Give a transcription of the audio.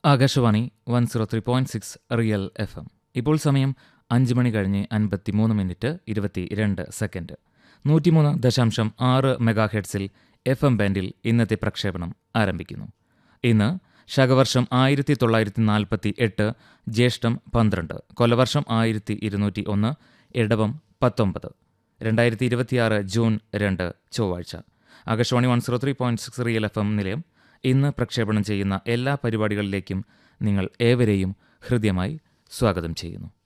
Akashvani one zero three point six real F M ഇപ്പോൾ സമയം അഞ്ച് മണി കഴിഞ്ഞ് അൻപത്തി മൂന്ന് മിനിറ്റ് ഇരുപത്തി രണ്ട് സെക്കൻഡ് നൂറ്റിമൂന്ന് ദശാംശം ആറ് മെഗാ ഹെഡ്സിൽ എഫ് എം ബാൻഡിൽ ഇന്നത്തെ പ്രക്ഷേപണം ആരംഭിക്കുന്നു ഇന്ന് ശകവർഷം ആയിരത്തി തൊള്ളായിരത്തി നാൽപ്പത്തി എട്ട് ജ്യേഷ്ഠം പന്ത്രണ്ട് കൊലവർഷം ആയിരത്തി ഇരുന്നൂറ്റി ഒന്ന് ഇടവം പത്തൊമ്പത് രണ്ടായിരത്തി ഇരുപത്തിയാറ് ജൂൺ രണ്ട് ചൊവ്വാഴ്ച Akashvani one zero three point six real F M നിലയം ഇന്ന് പ്രക്ഷേപണം ചെയ്യുന്ന എല്ലാ പരിപാടികളിലേക്കും നിങ്ങൾ ഏവരെയും ഹൃദ്യമായി സ്വാഗതം ചെയ്യുന്നു